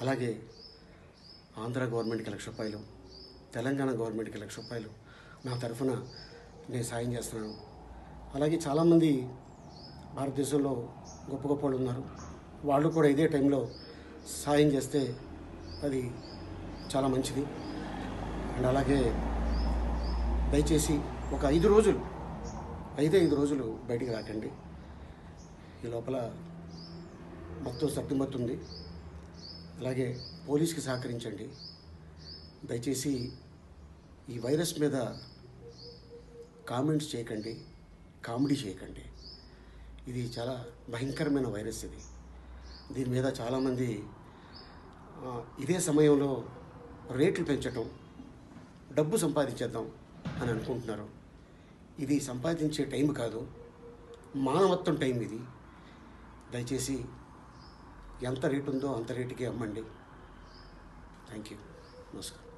అలాగే ఆంధ్ర గవర్నమెంట్కి లక్ష రూపాయలు తెలంగాణ గవర్నమెంట్కి లక్ష రూపాయలు నా తరఫున నేను సాయం చేస్తున్నాను అలాగే చాలామంది భారతదేశంలో గొప్ప గొప్ప వాళ్ళు ఉన్నారు వాళ్ళు కూడా ఇదే టైంలో సాయం చేస్తే అది చాలా మంచిది అండ్ అలాగే దయచేసి ఒక ఐదు రోజులు ఐదే ఐదు రోజులు బయటికి రాకండి ఈ లోపల మొత్తం సర్దుమత్తుంది అలాగే పోలీస్కి సహకరించండి దయచేసి ఈ వైరస్ మీద కామెంట్స్ చేయకండి కామెడీ చేయకండి ఇది చాలా భయంకరమైన వైరస్ ఇది దీని మీద చాలామంది ఆ, ఇదే సమయంలో రేట్లు పెంచటం డబ్బు సంపాదించేద్దాం అని అనుకుంటున్నారు ఇది సంపాదించే టైం కాదు మానవత్వం టైం ఇది దయచేసి ఎంత రేటు ఉందో అంత రేటుకే అమ్మండి థ్యాంక్ యూ నమస్కారం